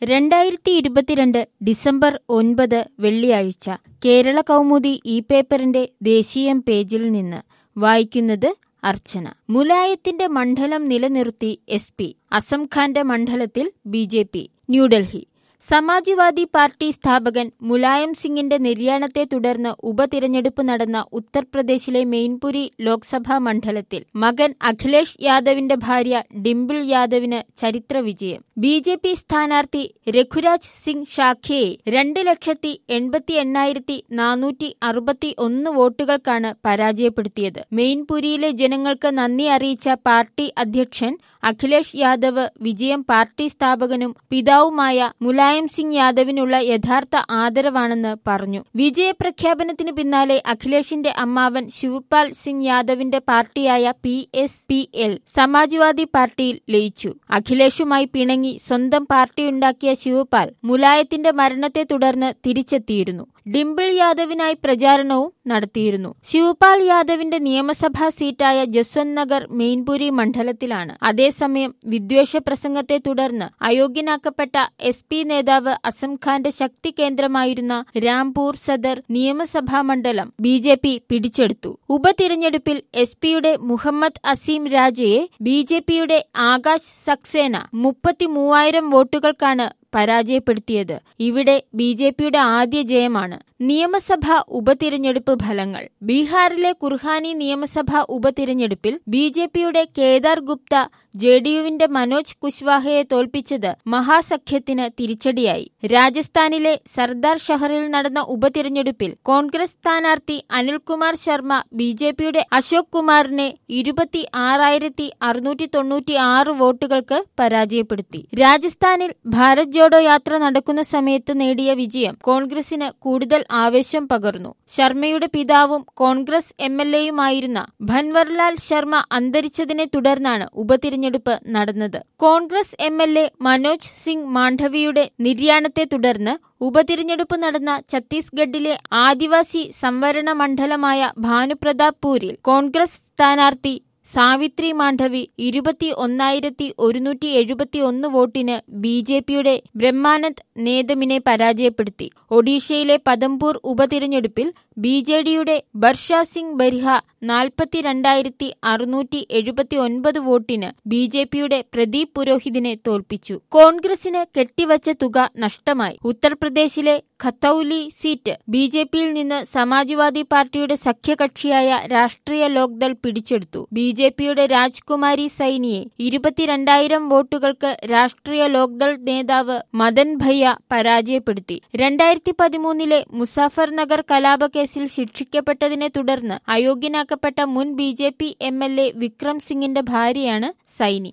രണ്ടായിരത്തി ഇരുപത്തിരണ്ട് ഡിസംബർ ഒൻപത് വെള്ളിയാഴ്ച കേരള കൗമുദി ഈ പേപ്പറിന്റെ ദേശീയം പേജിൽ നിന്ന് വായിക്കുന്നത് അർച്ചന മുലായത്തിന്റെ മണ്ഡലം നിലനിർത്തി എസ് പി അസം ഖാന്റെ മണ്ഡലത്തിൽ B J P New Delhi Samajwadi party സ്ഥാപകൻ മുലായം സിംഗിന്റെ നിര്യാണത്തെ തുടർന്ന് ഉപതിരഞ്ഞെടുപ്പ് നടന്ന ഉത്തർപ്രദേശിലെ മെയിൻപുരി ലോക്സഭാ മണ്ഡലത്തിൽ മകൻ അഖിലേഷ് യാദവിന്റെ ഭാര്യ ഡിംപിൾ യാദവിന് ചരിത്ര വിജയം ബി ജെ പി സ്ഥാനാർത്ഥി രഘുരാജ് സിംഗ് ഷാഖ്യയെ രണ്ട് ലക്ഷത്തി എൺപത്തി എണ്ണായിരത്തി നാനൂറ്റി അറുപത്തി ഒന്ന് വോട്ടുകൾക്കാണ് പരാജയപ്പെടുത്തിയത് മെയിൻപുരിയിലെ ജനങ്ങൾക്ക് നന്ദി അറിയിച്ച പാർട്ടി അധ്യക്ഷൻ അഖിലേഷ് യാദവ് വിജയം പാർട്ടി സ്ഥാപകനും പിതാവുമായ മുലായം സിംഗ് യാദവിനുള്ള യഥാർത്ഥ ആദരവാണെന്ന് പറഞ്ഞു വിജയപ്രഖ്യാപനത്തിന് പിന്നാലെ അഖിലേഷിന്റെ അമ്മാവൻ ശിവപാൽ സിംഗ് യാദവിന്റെ പാർട്ടിയായ P S P L Samajwadi പാർട്ടിയിൽ ലയിച്ചു അഖിലേഷുമായി പിണങ്ങി സ്വന്തം പാർട്ടിയുണ്ടാക്കിയ ശിവപാൽ മുലായത്തിന്റെ മരണത്തെ തുടർന്ന് തിരിച്ചെത്തിയിരുന്നു ഡിംപിൾ യാദവിനായി പ്രചാരണവും നടത്തിയിരുന്നു ശിവപാൽ യാദവിന്റെ നിയമസഭാ സീറ്റായ ജസ്വന്ത് നഗർ മെയിൻപുരി മണ്ഡലത്തിലാണ് അതേസമയം വിദ്വേഷ പ്രസംഗത്തെ തുടർന്ന് അയോഗ്യനാക്കപ്പെട്ട എസ് പി നേതാവ് അസം ഖാന്റെ ശക്തി കേന്ദ്രമായിരുന്ന രാംപൂർ സദർ നിയമസഭാ മണ്ഡലം ബി ജെ പി പിടിച്ചെടുത്തു ഉപതിരഞ്ഞെടുപ്പിൽ എസ് പിയുടെ മുഹമ്മദ് അസീം രാജയെ ബി ജെ പിയുടെ ആകാശ് സക്സേന മുപ്പത്തിമൂവായിരം വോട്ടുകൾക്കാണ് പരാജയപ്പെടുത്തിയത് ഇവിടെ ബി ജെ പിയുടെ ആദ്യ ജയമാണ് നിയമസഭാ ഉപതിരഞ്ഞെടുപ്പ് ഫലങ്ങൾ ബീഹാറിലെ കുർഹാനി നിയമസഭാ ഉപതിരഞ്ഞെടുപ്പിൽ ബി ജെ പിയുടെ കേദാർ ഗുപ്ത ജെ ഡി യുവിന്റെ മനോജ് കുശ്വാഹയെ തോൽപ്പിച്ചത് മഹാസഖ്യത്തിന് തിരിച്ചടിയായി രാജസ്ഥാനിലെ സർദാർ ഷഹറിൽ നടന്ന ഉപതിരഞ്ഞെടുപ്പിൽ കോൺഗ്രസ് സ്ഥാനാർത്ഥി അനിൽകുമാർ ശർമ്മ ബി ജെ പിയുടെ അശോക് കുമാറിനെ ഇരുപത്തി ആറായിരത്തി അറുന്നൂറ്റി തൊണ്ണൂറ്റി ആറ് വോട്ടുകൾക്ക് പരാജയപ്പെടുത്തി രാജസ്ഥാനിൽ ഭാരത് ജോഡോ യാത്ര നടക്കുന്ന സമയത്ത് നേടിയ വിജയം കോൺഗ്രസിന് കൂടുതൽ ആവേശം പകർന്നു ശർമ്മയുടെ പിതാവും കോൺഗ്രസ് എം എൽ എയുമായിരുന്ന ഭൻവർലാൽ ശർമ്മ അന്തരിച്ചതിനെ തുടർന്നാണ് ഉപതിരഞ്ഞെടുപ്പ് നടന്നത് Congress M L A Manoj Singh മാണ്ഡവിയുടെ നിര്യാണത്തെ തുടർന്ന് ഉപതിരഞ്ഞെടുപ്പ് നടന്ന ഛത്തീസ്ഗഡിലെ ആദിവാസി സംവരണ മണ്ഡലമായ ഭാനുപ്രതാപ്പൂരിൽ കോൺഗ്രസ് സ്ഥാനാർത്ഥി സാവിത്രി മാണ്ഡവി ഇരുപത്തി ഒന്നായിരത്തി ഒരുന്നൂറ്റി എഴുപത്തി ഒന്ന് വോട്ടിന് ബി ജെ പിയുടെ ബ്രഹ്മാനന്ദ് നേതമിനെ പരാജയപ്പെടുത്തി ഒഡീഷയിലെ പദംപൂർ ഉപതിരഞ്ഞെടുപ്പിൽ ബി ജെ ഡിയുടെ ബർഷ സിംഗ് ബരിഹ നാൽപ്പത്തിരണ്ടായിരത്തി അറുന്നൂറ്റി എഴുപത്തി ഒൻപത് വോട്ടിന് ബി ജെ പിയുടെ പ്രദീപ് പുരോഹിതിനെ തോൽപ്പിച്ചു കോൺഗ്രസിന് കെട്ടിവച്ച തുക നഷ്ടമായി ഉത്തർപ്രദേശിലെ ഖത്തൌലി സീറ്റ് ബി ജെ പിയിൽ നിന്ന് സമാജ്വാദി പാർട്ടിയുടെ സഖ്യകക്ഷിയായ രാഷ്ട്രീയ ലോക്ദൾ പിടിച്ചെടുത്തു ബി ജെ പിയുടെ രാജ്കുമാരി സൈനിയെ ഇരുപത്തിരണ്ടായിരം വോട്ടുകൾക്ക് രാഷ്ട്രീയ ലോക്ദൾ നേതാവ് മദൻ ഭയ്യ പരാജയപ്പെടുത്തി രണ്ടായിരത്തി പതിമൂന്നിലെ മുസാഫർ നഗർ കലാപക്കേസിൽ ശിക്ഷിക്കപ്പെട്ടതിനെ തുടർന്ന് അയോഗ്യനാക്കപ്പെട്ട മുൻ B J P M L A Vikram സിംഗിന്റെ ഭാര്യയാണ് സൈനി